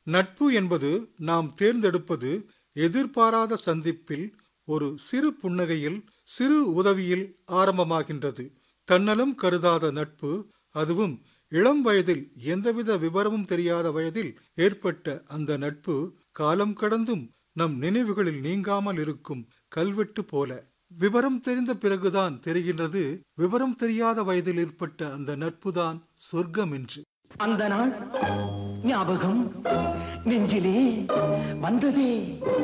நட்பு என்பது நாம் தேர்ந்தெடுப்பது எதிர்பாராத சந்திப்பில் ஒரு சிறு புன்னகையில் சிறு உதவியில் ஆரம்பமாகின்றது தன்னலம் கருதாத நட்பு அதுவும் இளம் வயதில் எந்தவித விவரமும் தெரியாத வயதில் ஏற்பட்ட அந்த நட்பு காலம் கடந்தும் நம் நினைவுகளில் நீங்காமல் இருக்கும் கல்வெட்டு போல விவரம் தெரிந்த பிறகுதான் தெரிகின்றது விவரம் தெரியாத வயதில் ஏற்பட்ட அந்த நட்புதான் சொர்க்கம் என்று அந்த நாள் ஞாபகம் நெஞ்சிலே வந்ததே